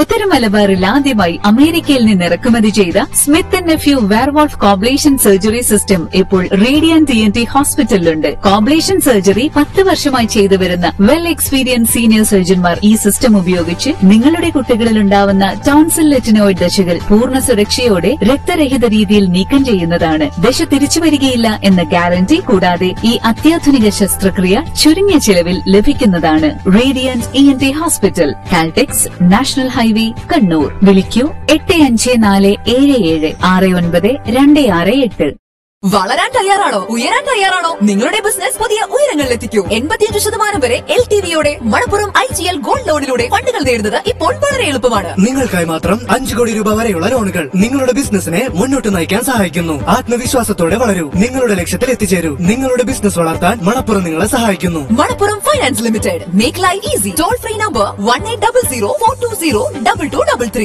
ഉത്തര മലബാറിൽ ആദ്യമായി അമേരിക്കയിൽ നിന്ന് ഇറക്കുമതി ചെയ്ത Smith and Nephew werewolf coblation surgery system ഇപ്പോൾ റേഡിയൻ ടി എൻ ടി ഹോസ്പിറ്റലിലുണ്ട് കോബ്ലേഷൻ സർജറി പത്ത് വർഷമായി ചെയ്തു വരുന്ന വെൽ എക്സ്പീരിയൻസ് സീനിയർ സർജൻമാർ ഈ സിസ്റ്റം ഉപയോഗിച്ച് നിങ്ങളുടെ കുട്ടികളിൽ ഉണ്ടാവുന്ന ടോൺസിൽ ലെറ്റിനോയിഡ് ദശകൾ പൂർണ്ണ സുരക്ഷയോടെ രക്തരഹിത രീതിയിൽ നീക്കം ചെയ്യുന്നതാണ് ദശ തിരിച്ചു വരികയില്ല എന്ന ഗ്യാരണ്ടി കൂടാതെ ഈ അത്യാധുനിക ശസ്ത്രക്രിയ ചുരുങ്ങിയ ചിലവിൽ ലഭിക്കുന്നതാണ് Radiant E N T hospital Caltex national highway Kannur വിളിക്കൂ എട്ട് അഞ്ച് നാല് ഏഴ് ഏഴ് ആറ് ഒൻപത് രണ്ട് ആറ് എട്ട് വളരാൻ തയ്യാറാണോ ഉയരാൻ തയ്യാറാണോ നിങ്ങളുടെ ബിസിനസ് പുതിയ ഉയരങ്ങളിൽ എത്തിക്കൂ എൺപത്തിയഞ്ച് ശതമാനം വരെ എൽ ടി വിയോടെ Manappuram I G L gold ലോണിലൂടെ ഫണ്ടുകൾ നേടുന്നത് ഇപ്പോൾ വളരെ എളുപ്പമാണ് നിങ്ങൾക്കായി മാത്രം അഞ്ചു കോടി രൂപ വരെയുള്ള ലോണുകൾ നിങ്ങളുടെ ബിസിനസിനെ മുന്നോട്ട് നയിക്കാൻ സഹായിക്കുന്നു ആത്മവിശ്വാസത്തോടെ വളരൂ നിങ്ങളുടെ ലക്ഷ്യത്തിൽ എത്തിച്ചേരൂ നിങ്ങളുടെ ബിസിനസ് വളർത്താൻ മണപ്പുറം നിങ്ങളെ സഹായിക്കുന്നു Manappuram finance limited make life easy toll free number one eight double zero four two zero double two double three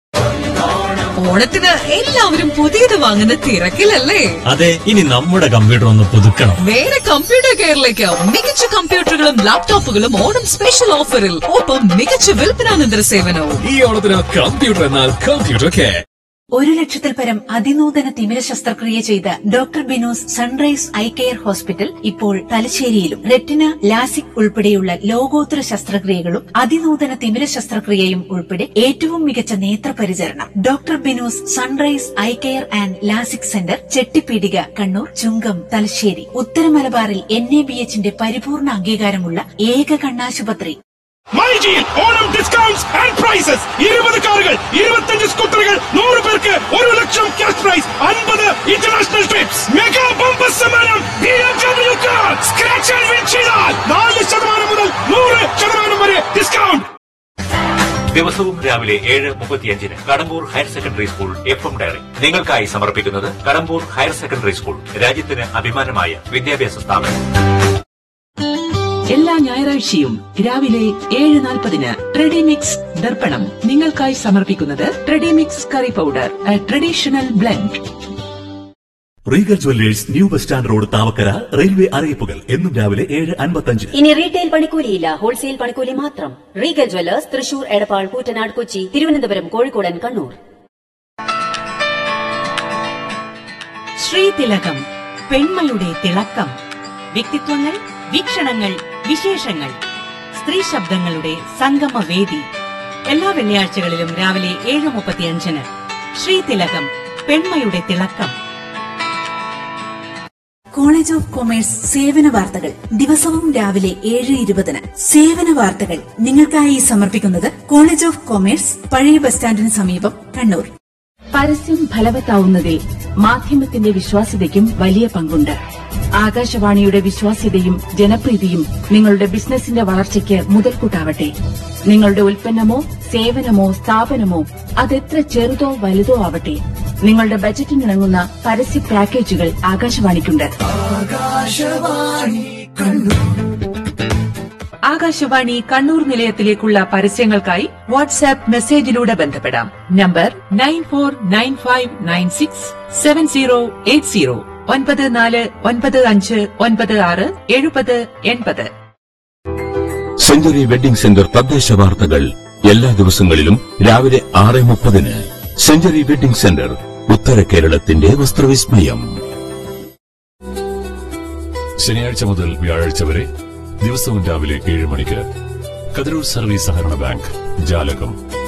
ഓണത്തിന് എല്ലാവരും പുതിയത് വാങ്ങുന്ന തിരക്കിലല്ലേ അതെ ഇനി നമ്മുടെ കമ്പ്യൂട്ടർ ഒന്ന് പുതുക്കണം വേറെ കമ്പ്യൂട്ടർ കെയറിലേക്ക് മികച്ച കമ്പ്യൂട്ടറുകളും ലാപ്ടോപ്പുകളും ഓണം സ്പെഷ്യൽ ഓഫറിൽ ഒപ്പം മികച്ച വിൽപ്പനാനന്തര സേവനവും ഈ ഓണത്തിന് കമ്പ്യൂട്ടർ എന്നാൽ കമ്പ്യൂട്ടർ കെയർ ഒരു ലക്ഷത്തിൽ പരം അതിനൂതന തിമിര ശസ്ത്രക്രിയ ചെയ്ത doctor Binos sunrise eye care hospital ഇപ്പോൾ തലശ്ശേരിയിലും റെറ്റിന ലാസിക് ഉൾപ്പെടെയുള്ള ലോകോത്തര ശസ്ത്രക്രിയകളും അതിനൂതന തിമിര ശസ്ത്രക്രിയയും ഉൾപ്പെടെ ഏറ്റവും മികച്ച നേത്രപരിചരണം doctor Binos sunrise eye care and LASIK centre Chettipeedika Kannur Chungam Thalassery ഉത്തര മലബാറിൽ എൻ എ ബി എച്ചിന്റെ പരിപൂർണ അംഗീകാരമുള്ള ഏക കണ്ണാശുപത്രി മൈജിയിൽ ഓണം ഡിസ്കൗണ്ട്സ് ആൻഡ് പ്രൈസസ് ഇരുപത് കാറുകൾ ഇരുപത്തഞ്ച് സ്കൂട്ടറുകൾ നൂറ് പേർക്ക് ഒരു ലക്ഷം ക്യാഷ് പ്രൈസ് അൻപത് ഇന്റർനാഷണൽ ട്രിപ്സ് മെഗാ ബമ്പർ സമ്മാനം B M W car scratch and win ചെയ്താൽ നാല് ശതമാനം മുതൽ നൂറ് ശതമാനം വരെ ഡിസ്കൗണ്ട് ദിവസവും രാവിലെ ഏഴ് മുപ്പത്തിയഞ്ചിന് Kadambur higher secondary school F M diary നിങ്ങൾക്കായി സമർപ്പിക്കുന്നത് കടമ്പൂർ ഹയർ സെക്കൻഡറി സ്കൂൾ രാജ്യത്തിന് അഭിമാനമായ വിദ്യാഭ്യാസ സ്ഥാപനം എല്ലാ ഞായറാഴ്ചയും രാവിലെ ഏഴ് നാൽപ്പതിന് ട്രെഡിമിക്സ് ദർപ്പണം നിങ്ങൾക്കായി സമർപ്പിക്കുന്നത് Tredimix curry powder a traditional blend Regal Jewellers new bus stand road Thavakkara railway അറിയിപ്പുകൾ എന്നും രാവിലെ ഏഴ് അൻപത്തഞ്ചിന് ഇനി റീറ്റെയിൽ പണിക്കൂലിയില്ല ഹോൾസെയിൽ പണിക്കൂലി മാത്രം റീഗൽ ജ്വല്ലേഴ്സ് തൃശൂർ എടപ്പാൾ കൂറ്റനാട് കൊച്ചി തിരുവനന്തപുരം കോഴിക്കോടൻ കണ്ണൂർ ശ്രീതിലകം പെൺമയുടെ തിളക്കം വ്യക്തിത്വങ്ങൾ വീക്ഷണങ്ങൾ വിശേഷങ്ങൾ സ്ത്രീ ശബ്ദങ്ങളുടെ സംഗമവേദി എല്ലാ വെള്ളിയാഴ്ചകളിലും രാവിലെ ഏഴ് മുപ്പത്തിയഞ്ചിന് ശ്രീതിലകം പെൺമയുടെ തിളക്കം കോളേജ് ഓഫ് കൊമേഴ്സ് സേവന വാർത്തകൾ ദിവസവും രാവിലെ ഏഴ് ഇരുപതിന് സേവന വാർത്തകൾ നിങ്ങൾക്കായി സമർപ്പിക്കുന്നത് കോളേജ് ഓഫ് കൊമേഴ്സ് പഴയ ബസ് സ്റ്റാൻഡിന് സമീപം കണ്ണൂർ പരസ്യം ഫലവത്താവുന്നതിൽ മാധ്യമത്തിന്റെ വിശ്വാസ്യതയ്ക്കും വലിയ പങ്കുണ്ട് ആകാശവാണിയുടെ വിശ്വാസ്യതയും ജനപ്രീതിയും നിങ്ങളുടെ ബിസിനസിന്റെ വളർച്ചയ്ക്ക് മുതൽക്കൂട്ടാവട്ടെ നിങ്ങളുടെ ഉൽപ്പന്നമോ സേവനമോ സ്ഥാപനമോ അതെത്ര ചെറുതോ വലുതോ ആവട്ടെ നിങ്ങളുടെ ബജറ്റിനിണങ്ങുന്ന പരസ്യ പാക്കേജുകൾ ആകാശവാണിക്കുണ്ട് ആകാശവാണി കണ്ണൂർ നിലയത്തിലേക്കുള്ള പരസ്യങ്ങൾക്കായി വാട്സാപ്പ് മെസ്സേജിലൂടെ ബന്ധപ്പെടാം number nine four nine five nine six seven zero eight zero ഒൻപത് നാല് ഒൻപത് അഞ്ച് ഒൻപത് ആറ് എഴുപത് എൺപത് സെഞ്ചുറി വെഡിംഗ് സെന്റർ തദ്ദേശ വാർത്തകൾ എല്ലാ ദിവസങ്ങളിലും രാവിലെ ആറ് മുപ്പതിന് സെഞ്ചുറി വെഡിംഗ് സെന്റർ ഉത്തര കേരളത്തിന്റെ വസ്ത്രവിസ്മയം ശനിയാഴ്ച മുതൽ വ്യാഴാഴ്ച വരെ ദിവസവും രാവിലെ ഏഴ് മണിക്ക് കതിരൂർ സർവീസ് സഹകരണ ബാങ്ക് ജാലകം